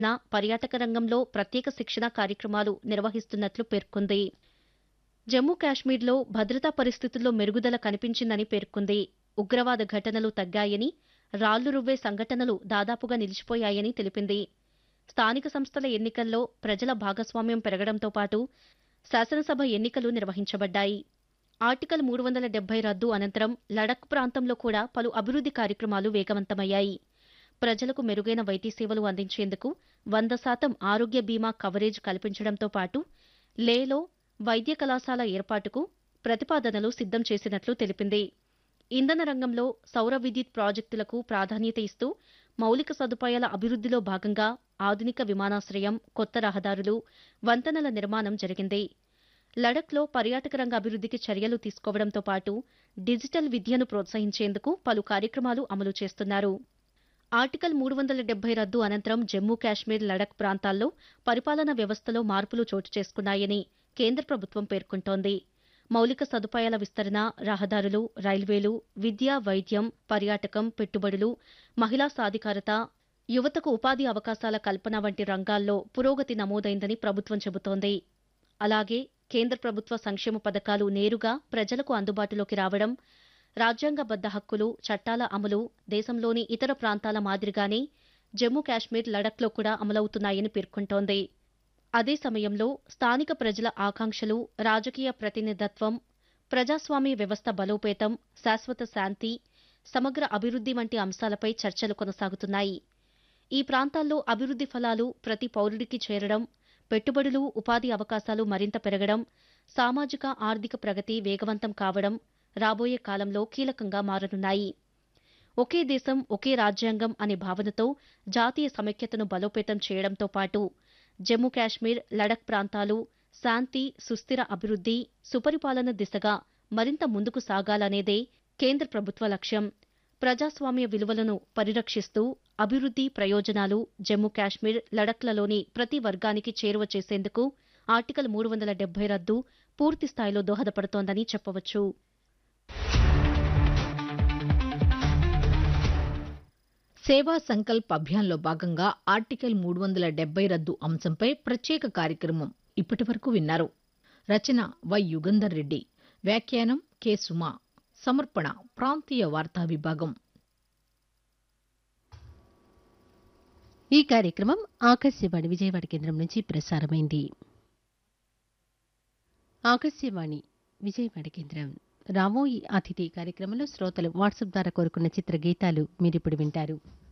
నా పర్యాటక రంగంలో ప్రత్యేక శిక్షణా కార్యక్రమాలు నిర్వహిస్తున్నట్లు పేర్కొంది జమ్మూ కాశ్మీర్లో భద్రతా పరిస్థితుల్లో మెరుగుదల కనిపించిందని పేర్కొంది ఉగ్రవాద ఘటనలు తగ్గాయని రాళ్లు రువ్వే సంఘటనలు దాదాపుగా నిలిచిపోయాయని తెలిపింది స్థానిక సంస్థల ఎన్నికల్లో ప్రజల భాగస్వామ్యం పెరగడంతో పాటు శాసనసభ ఎన్నికలు నిర్వహించబడ్డాయి ఆర్టికల్ మూడు వందల డెబ్బై రద్దు అనంతరం లడక్ ప్రాంతంలో కూడా పలు అభివృద్ది కార్యక్రమాలు వేగవంతమయ్యాయి ప్రజలకు మెరుగైన వైద్య సేవలు అందించేందుకు వంద శాతం ఆరోగ్య బీమా కవరేజ్ కల్పించడంతో పాటు లేలో వైద్య కళాశాల ఏర్పాటుకు ప్రతిపాదనలు సిద్ధం చేసినట్లు తెలిపింది ఇంధన రంగంలో సౌర విద్యుత్ ప్రాజెక్టులకు ప్రాధాన్యత ఇస్తూ మౌలిక సదుపాయాల అభివృద్దిలో భాగంగా ఆధునిక విమానాశ్రయం కొత్త రహదారులు వంతెనల నిర్మాణం జరిగింది లడఖ్లో పర్యాటక రంగ అభివృద్దికి చర్యలు తీసుకోవడంతో పాటు డిజిటల్ విద్యను ప్రోత్సహించేందుకు పలు కార్యక్రమాలు అమలు చేస్తున్నారు ఆర్టికల్ మూడు వందల డెబ్బై రద్దు అనంతరం జమ్మూ కాశ్మీర్ లడక్ ప్రాంతాల్లో పరిపాలనా వ్యవస్థలో మార్పులు చోటు చేసుకున్నాయని కేంద్ర ప్రభుత్వం పేర్కొంటోంది మౌలిక సదుపాయాల విస్తరణ రహదారులు రైల్వేలు విద్య వైద్యం పర్యాటకం పెట్టుబడులు మహిళా సాధికారత యువతకు ఉపాధి అవకాశాల కల్పన వంటి రంగాల్లో పురోగతి నమోదైందని ప్రభుత్వం చెబుతోంది అలాగే కేంద్ర ప్రభుత్వ సంక్షేమ పథకాలు నేరుగా ప్రజలకు అందుబాటులోకి రావడం రాజ్యాంగబద్ద హక్కులు చట్టాల అమలు దేశంలోని ఇతర ప్రాంతాల మాదిరిగానే జమ్మూ కాశ్మీర్ లడఖ్లో కూడా అమలవుతున్నాయని పేర్కొంటోంది అదే సమయంలో స్థానిక ప్రజల ఆకాంక్షలు రాజకీయ ప్రతినిధత్వం ప్రజాస్వామ్య వ్యవస్థ బలోపేతం శాశ్వత శాంతి సమగ్ర అభివృద్ది వంటి అంశాలపై చర్చలు కొనసాగుతున్నాయి ఈ ప్రాంతాల్లో అభివృద్ది ఫలాలు ప్రతి పౌరుడికి చేరడం పెట్టుబడులు ఉపాధి అవకాశాలు మరింత పెరగడం సామాజిక ఆర్థిక ప్రగతి వేగవంతం కావడం రాబోయే కాలంలో కీలకంగా మారనున్నాయి ఒకే దేశం ఒకే రాజ్యాంగం అనే భావనతో జాతీయ సమైక్యతను బలోపేతం చేయడంతో పాటు జమ్మూ కాశ్మీర్ లడక్ ప్రాంతాలు శాంతి సుస్థిర అభివృద్ది సుపరిపాలన దిశగా మరింత ముందుకు సాగాలనేదే కేంద్ర ప్రభుత్వ లక్ష్యం ప్రజాస్వామ్య విలువలను పరిరక్షిస్తూ అభివృద్ది ప్రయోజనాలు జమ్మూ కాశ్మీర్ లడఖ్లలోని ప్రతి వర్గానికి చేరువ చేసేందుకు ఆర్టికల్ మూడు వందల డెబ్బై రద్దు పూర్తి స్థాయిలో దోహదపడుతోందని చెప్పవచ్చు సేవా సంకల్ప్ అభియాన్లో భాగంగా ఆర్టికల్ మూడు వందల డెబ్బై రద్దు అంశంపై ప్రత్యేక కార్యక్రమం ఇప్పటి వరకు విన్నారు రచన వై యుగంధర్ రెడ్డి వ్యాఖ్యానం కె సుమా సమర్పణ ప్రాంతీయ వార్తా విభాగం ఈ కార్యక్రమం ఆకాశవాణి విజయవాడ కేంద్రం నుంచి ప్రసారమైంది ఆకాశవాణి విజయవాడ కేంద్రం రామోయి అతిథి కార్యక్రమంలో శ్రోతలు వాట్సాప్ ద్వారా కోరుకున్న చిత్ర గీతాలు మీరిప్పుడు వింటారు